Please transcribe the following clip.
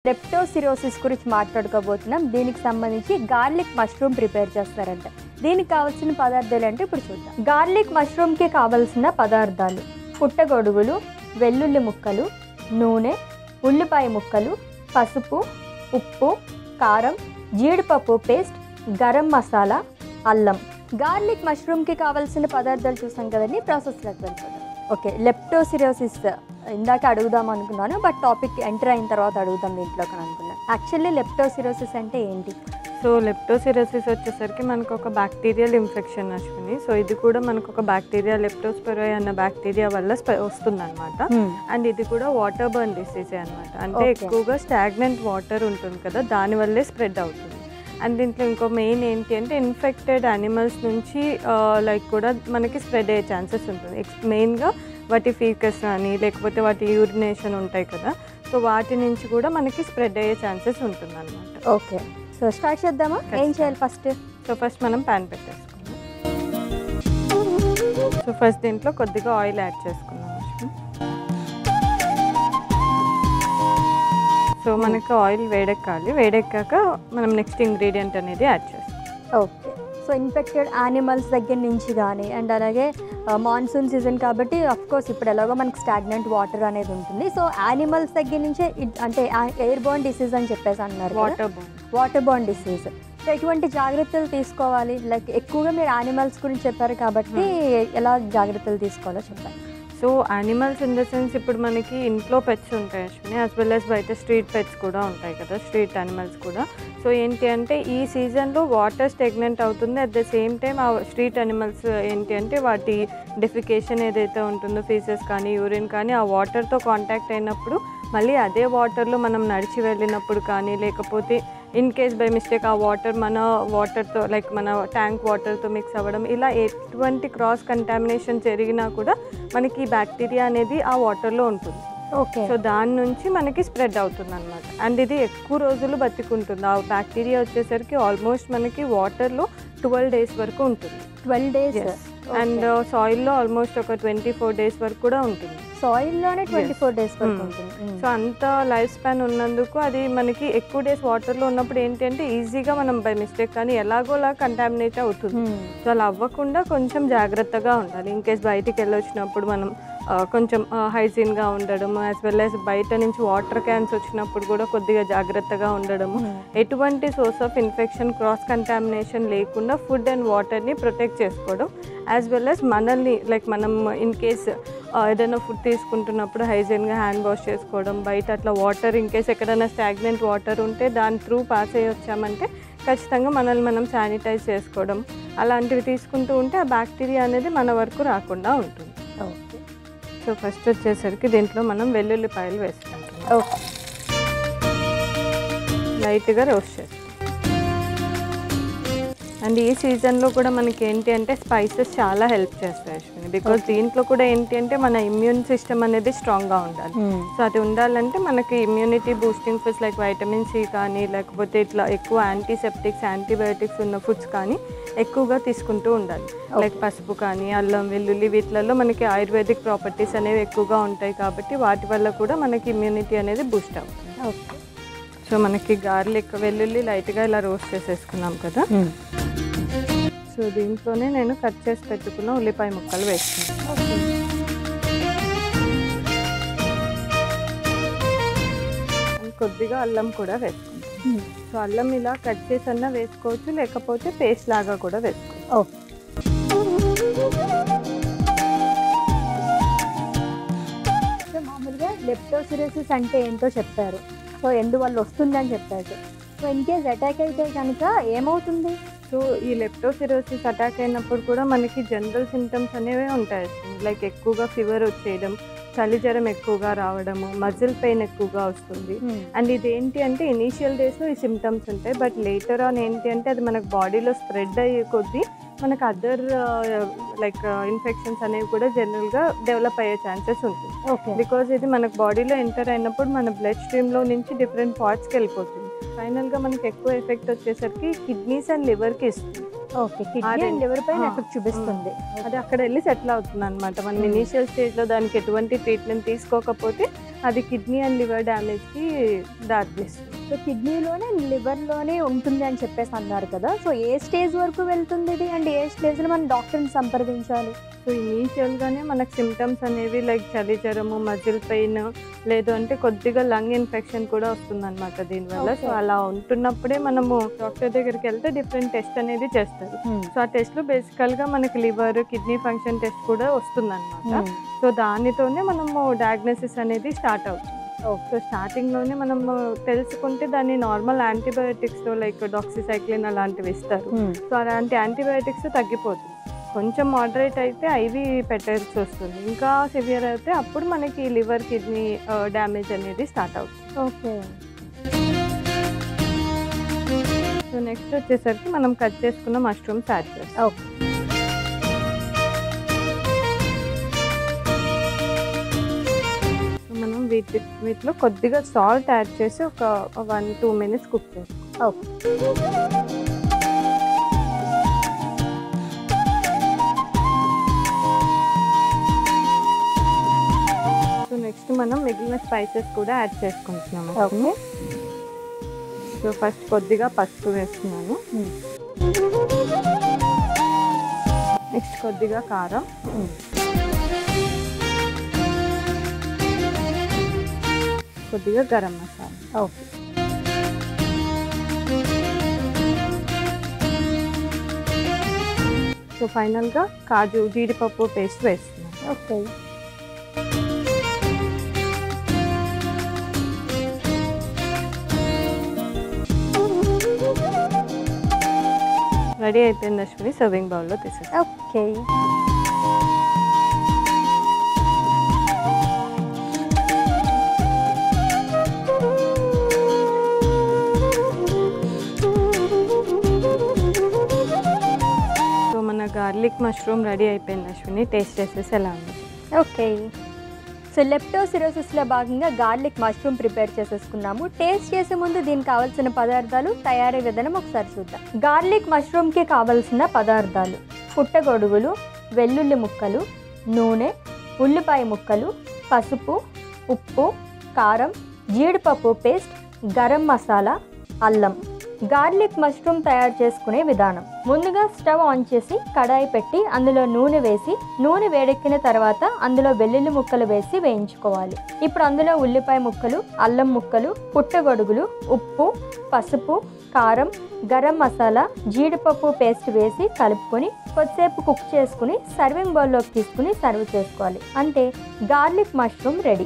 Leptospirosis గురించి మాట్లాడుకోబోతున్నాం దీనికి సంబంధించి గార్లిక్ మష్రూమ్ ప్రిపేర్ చేస్తారంట దీనికి కావాల్సిన పదార్థాలు అంటే ఇప్పుడు చూద్దాం గార్లిక్ మష్రూమ్కి కావాల్సిన పదార్థాలు పుట్టగొడుగులు వెల్లుల్లి ముక్కలు నూనె ఉల్లిపాయ ముక్కలు పసుపు ఉప్పు కారం జీడిపప్పు పేస్ట్ గరం మసాలా అల్లం గార్లిక్ మష్రూమ్కి కావాల్సిన పదార్థాలు చూసాం కదండి ప్రాసెస్లోకి వెళ్ళిపోదాం ఓకే లెప్టోసిరోసిస్ ఇందాక అడుగుదాం అనుకున్నాను బట్ టాపిక్ ఎంటర్ అయిన తర్వాత అడుగుదాం దీంట్లోకి అని అనుకున్నాను యాక్చువల్లీ లెప్టోసిరోసిస్ అంటే ఏంటి సో లెప్టోసిరోసిస్ వచ్చేసరికి మనకు ఒక బ్యాక్టీరియల్ ఇన్ఫెక్షన్ అశ్విని సో ఇది కూడా మనకు ఒక బ్యాక్టీరియా లెప్టోస్పెరోయ్ అన్న బ్యాక్టీరియా వల్ల వస్తుంది అనమాట అండ్ ఇది కూడా వాటర్ బర్న్ డిసీజ్ అనమాట అంటే Okay. ఎక్కువగా స్టాగ్నెంట్ వాటర్ ఉంటుంది కదా దాని వల్లే స్ప్రెడ్ అవుతుంది అండ్ దీంట్లో ఇంకో మెయిన్ ఏంటి అంటే ఇన్ఫెక్టెడ్ యానిమల్స్ నుంచి లైక్ కూడా మనకి స్ప్రెడ్ అయ్యే ఛాన్సెస్ ఉంటుంది మెయిన్గా వాటి ఫీకస్ అని లేకపోతే వాటి యూరినేషన్ ఉంటాయి కదా సో వాటి నుంచి కూడా మనకి స్ప్రెడ్ అయ్యే ఛాన్సెస్ ఉంటుంది అనమాట ఓకే సో స్టార్ట్ చేద్దామా ఏం ఖచ్చితంగా. చేయాలి ఫస్ట్ సో ఫస్ట్ మనం ప్యాన్ పెట్టేసుకుందాం సో ఫస్ట్ దీంట్లో కొద్దిగా ఆయిల్ యాడ్ చేసుకుందాం అశ్విన్. సో మనకి ఆయిల్ వేడెక్కాలి వేడెక్కాక మనం నెక్స్ట్ ఇంగ్రీడియంట్ అనేది యాడ్ చేస్తాం ఓకే సో ఇన్ఫెక్టెడ్ యానిమల్స్ దగ్గర నుంచి కానీ అండ్ అలాగే మాన్సూన్ సీజన్ కాబట్టి అఫ్ కోర్స్ ఇప్పుడు ఎలాగో మనకి స్టాగ్నెంట్ వాటర్ అనేది ఉంటుంది సో యానిమల్స్ దగ్గర నుంచే ఇట్- అంటే ఎయిర్ బోర్న్ డిసీజ్ అని చెప్పేసి అన్నారు water bone water borne disease so ఎటువంటి జాగ్రత్తలు తీసుకోవాలి లైక్ ఎక్కువగా మీరు యానిమల్స్ గురించి చెప్పారు కాబట్టి ఎలా జాగ్రత్తలు తీసుకోవాలో చెప్పాలి so animals in the sense ఇప్పుడు మనకి ఇంట్లో పెట్స్ ఉంటాయి అశ్విని యాజ్ వెల్ యాజ్ బయట స్ట్రీట్ పెట్స్ కూడా ఉంటాయి కదా స్ట్రీట్ యానిమల్స్ కూడా సో ఏంటి అంటే ఈ సీజన్లో వాటర్ స్టెగ్నెంట్ అవుతుంది అట్ ద సేమ్ టైం ఆ స్ట్రీట్ యానిమల్స్ ఏంటి అంటే వాటి డెఫికేషన్ ఏదైతే ఉంటుందో ఫీసెస్ కానీ యూరిన్ కానీ ఆ వాటర్తో కాంటాక్ట్ అయినప్పుడు మళ్ళీ అదే వాటర్లో మనం నడిచి వెళ్ళినప్పుడు కానీ లేకపోతే ఇన్ కేస్ బై మిస్టేక్ ఆ వాటర్ మన వాటర్తో లైక్ మన ట్యాంక్ వాటర్తో మిక్స్ అవ్వడం ఇలా ఎటువంటి క్రాస్ కంటామినేషన్ జరిగినా కూడా మనకి ఈ బ్యాక్టీరియా అనేది ఆ వాటర్లో ఉంటుంది ఓకే సో దాని నుంచి మనకి స్ప్రెడ్ అవుతుంది అనమాట అండ్ ఇది ఎక్కువ రోజులు బతికుంటుంది ఆ బ్యాక్టీరియా వచ్చేసరికి ఆల్మోస్ట్ మనకి వాటర్లో ట్వెల్వ్ డేస్ వరకు ఉంటుంది ట్వెల్వ్ డేస్ అండ్ సాయిల్లో ఆల్మోస్ట్ ఒక ట్వంటీ ఫోర్ డేస్ వరకు కూడా ఉంటుంది సాయిల్లోనే ట్వంటీ ఫోర్ డేస్ వరకు Hmm. ఉంటుంది సో అంత లైఫ్ స్పాన్ ఉన్నందుకు అది మనకి ఎక్కువ డేస్ వాటర్లో ఉన్నప్పుడు ఏంటి అంటే ఈజీగా మనం బై మిస్టేక్ కానీ ఎలాగోలా కంటామినేట్ అవుతుంది Hmm. సో అలా అవ్వకుండా కొంచెం జాగ్రత్తగా ఉండాలి ఇన్ కేస్ బయటికి వెళ్ళొచ్చినప్పుడు మనం ఆ, కొంచెం హైజీన్గా ఉండడం యాజ్ వెల్ యాజ్ బయట నుంచి వాటర్ క్యాన్స్ వచ్చినప్పుడు కూడా కొద్దిగా జాగ్రత్తగా ఉండడము Hmm. ఎటువంటి source of infection cross contamination లేకుండా ఫుడ్ అండ్ వాటర్ని ప్రొటెక్ట్ చేసుకోవడం యాజ్ వెల్ యాజ్ మనల్ని లైక్ మనం ఇన్ కేస్ ఏదైనా ఫుడ్ తీసుకుంటున్నప్పుడు హైజీన్గా హ్యాండ్ వాష్ చేసుకోవడం బయట అట్లా వాటర్ ఇన్ కేస్ ఎక్కడైనా స్టాగ్నెంట్ వాటర్ ఉంటే దాని త్రూ పాస్ అయ్యి వచ్చామంటే ఖచ్చితంగా మనల్ని మనం శానిటైజ్ చేసుకోవడం అలాంటివి తీసుకుంటూ ఉంటే ఆ బ్యాక్టీరియా అనేది మన వరకు రాకుండా ఉంటుంది ఓకే సో ఫస్ట్ వచ్చేసరికి దీంట్లో మనం వెల్లుల్లిపాయలు వేసుకుంటాం ఓకే లైట్గా రోస్ట్ చేస్తాం అండ్ ఈ సీజన్లో కూడా మనకి ఏంటి అంటే స్పైసెస్ చాలా హెల్ప్ చేస్తాయి అశ్విని బికాజ్ దీంట్లో కూడా ఏంటి అంటే మన ఇమ్యూన్ సిస్టమ్ అనేది స్ట్రాంగ్గా ఉండాలి సో అది ఉండాలంటే మనకి immunity boosting foods like vitamin C కానీ లేకపోతే ఇట్లా ఎక్కువ యాంటీసెప్టిక్స్ యాంటీబయోటిక్స్ ఉన్న ఫుడ్స్ కానీ ఎక్కువగా తీసుకుంటూ ఉండాలి లైక్ పసుపు కానీ అల్లం వెల్లుల్లి వీటిలలో మనకి ఆయుర్వేదిక్ ప్రాపర్టీస్ అనేవి ఎక్కువగా ఉంటాయి కాబట్టి వాటి వల్ల కూడా మనకి ఇమ్యూనిటీ అనేది బూస్ట్ అవుతుంది ఓకే సో మనకి గార్లిక్ వెల్లుల్లి లైట్గా ఇలా రోస్ట్ చేసేసుకున్నాం కదా సో దీంట్లోనే నేను కట్ చేసి పెట్టుకున్న ఉల్లిపాయ ముక్కలు వేసుకున్నాను అండ్ కొద్దిగా అల్లం కూడా వేసుకుంటాం సో అల్లం ఇలా కట్ చేసి అన్నా వేసుకోవచ్చు లేకపోతే పేస్ట్ లాగా కూడా వేసుకోవచ్చు ఓకే సో మామూలుగా లెప్టోసిరోసిస్ అంటే ఏంటో చెప్పారు సో ఎందువల్ల వస్తుందని చెప్పారు సో ఇన్ కేస్ అటాక్ అయితే కనుక ఏమవుతుంది సో ఈ లెప్టోసిరోసిస్ అటాక్ అయినప్పుడు కూడా మనకి జనరల్ సిమ్టమ్స్ అనేవి ఉంటాయి లైక్ ఎక్కువగా ఫీవర్ వచ్చేయడం చలి జ్వరం ఎక్కువగా రావడము మజిల్ పెయిన్ ఎక్కువగా వస్తుంది అండ్ ఇది ఏంటి అంటే ఇనీషియల్ డేస్లో ఈ సిమ్టమ్స్ ఉంటాయి బట్ లేటర్ ఆన్ ఏంటి అంటే అది మనకు బాడీలో స్ప్రెడ్ అయ్యే కొద్దీ మనకు అదర్ లైక్ ఇన్ఫెక్షన్స్ అనేవి కూడా జనరల్గా డెవలప్ అయ్యే ఛాన్సెస్ ఉంటుంది ఓకే బికాజ్ ఇది మనకు బాడీలో ఎంటర్ అయినప్పుడు మన బ్లడ్ స్ట్రీమ్లో నుంచి డిఫరెంట్ పార్ట్స్కి వెళ్ళిపోతుంది ఫైనల్గా మనకి ఎక్కువ ఎఫెక్ట్ వచ్చేసరికి కిడ్నీస్ అండ్ లివర్కి ఇస్తుంది ఓకే కిడ్నీ రెండు. అండ్ లివర్ పైన ఆ. ఎఫెక్ట్ చూపిస్తుంది అది అక్కడ వెళ్ళి సెటిల్ అవుతుంది అనమాట మనం Hmm. ఇనీషియల్ స్టేజ్లో దానికి ఎటువంటి ట్రీట్మెంట్ తీసుకోకపోతే అది కిడ్నీ అండ్ లివర్ డ్యామేజ్కి దారితీస్తుంది సో కిడ్నీలోనే లివర్లోనే ఉంటుంది అని చెప్పేసి అన్నారు కదా సో ఏ స్టేజ్ వరకు వెళ్తుంది ఇది అండ్ ఏ స్టేజ్లో మనం డాక్టర్ని సంప్రదించాలి సో ఇనీషియల్గానే మనకు సిమ్టమ్స్ అనేవి లైక్ చలి జ్వరము మజిల్ పెయిన్ లేదు అంటే కొద్దిగా లంగ్ ఇన్ఫెక్షన్ కూడా వస్తుందన్నమాట దీనివల్ల సో Okay. అలా ఉంటున్నప్పుడే మనము డాక్టర్ దగ్గరికి వెళ్తే డిఫరెంట్ టెస్ట్ అనేది చేస్తారు సో ఆ టెస్ట్లో బేసికల్గా మనకి లివర్ కిడ్నీ ఫంక్షన్ టెస్ట్ కూడా వస్తుందన్నమాట సో దానితోనే మనము డయాగ్నోసిస్ అనేది స్టార్ట్ అవుతుంది సో స్టార్టింగ్లోనే మనము తెలుసుకుంటే దాన్ని నార్మల్ యాంటీబయోటిక్స్ లైక్ డాక్సిసైక్లిన్ అలాంటివి ఇస్తారు సో అలాంటి యాంటీబయాటిక్స్ తగ్గిపోతుంది కొంచెం మోడరేట్ అయితే ఐవి పెట్టాల్సి వస్తుంది ఇంకా సివియర్ అయితే అప్పుడు మనకి లివర్ కిడ్నీ డ్యామేజ్ అనేది స్టార్ట్ అవుతుంది ఓకే సో నెక్స్ట్ వచ్చేసరికి మనం కట్ చేసుకున్న మష్రూమ్స్ యాడ్ చేస్తాం ఓకే సో మనం వీటి వీటిలో కొద్దిగా సాల్ట్ యాడ్ చేసి ఒక వన్ టూ మినిట్స్ కుక్ చేస్తాం ఓకే సో నెక్స్ట్ మనం మిగిలిన స్పైసెస్ కూడా యాడ్ చేసుకుంటున్నాము ఓకే సో ఫస్ట్ కొద్దిగా పసుపు వేస్తున్నాను నెక్స్ట్ కొద్దిగా కారం కొద్దిగా గరం మసాలా ఓకే సో ఫైనల్గా కాజు జీడిపప్పు పేస్ట్ వేస్తున్నాను ఓకే రెడీ అయిపోయింది అశ్విని సర్వింగ్ బౌల్లో తీసేస్తాను ఓకే సో మన గార్లిక్ మష్రూమ్ రెడీ అయిపోయింది అశ్విని టేస్ట్ చేసేసి ఎలా ఉంది ఓకే సో లెప్టోసిరోసిస్లో భాగంగా గార్లిక్ మష్రూమ్ ప్రిపేర్ చేసేసుకున్నాము టేస్ట్ చేసే ముందు దీనికి కావాల్సిన పదార్థాలు తయారీ విధానం ఒకసారి చూద్దాం గార్లిక్ మష్రూమ్కి కావాల్సిన పదార్థాలు పుట్టగొడుగులు వెల్లుల్లి ముక్కలు నూనె ఉల్లిపాయ ముక్కలు పసుపు ఉప్పు కారం జీడిపప్పు పేస్ట్ గరం మసాలా అల్లం గార్లిక్ మష్రూమ్ తయారు చేసుకునే విధానం ముందుగా స్టవ్ ఆన్ చేసి కడాయి పెట్టి అందులో నూనె వేసి నూనె వేడెక్కిన తర్వాత అందులో వెల్లుల్లి ముక్కలు వేసి వేయించుకోవాలి ఇప్పుడు అందులో ఉల్లిపాయ ముక్కలు అల్లం ముక్కలు పుట్టగొడుగులు ఉప్పు పసుపు కారం గరం మసాలా జీడిపప్పు పేస్ట్ వేసి కలుపుకొని కొద్దిసేపు కుక్ చేసుకుని సర్వింగ్ బౌల్లోకి తీసుకుని సర్వ్ చేసుకోవాలి అంటే గార్లిక్ మష్రూమ్ రెడీ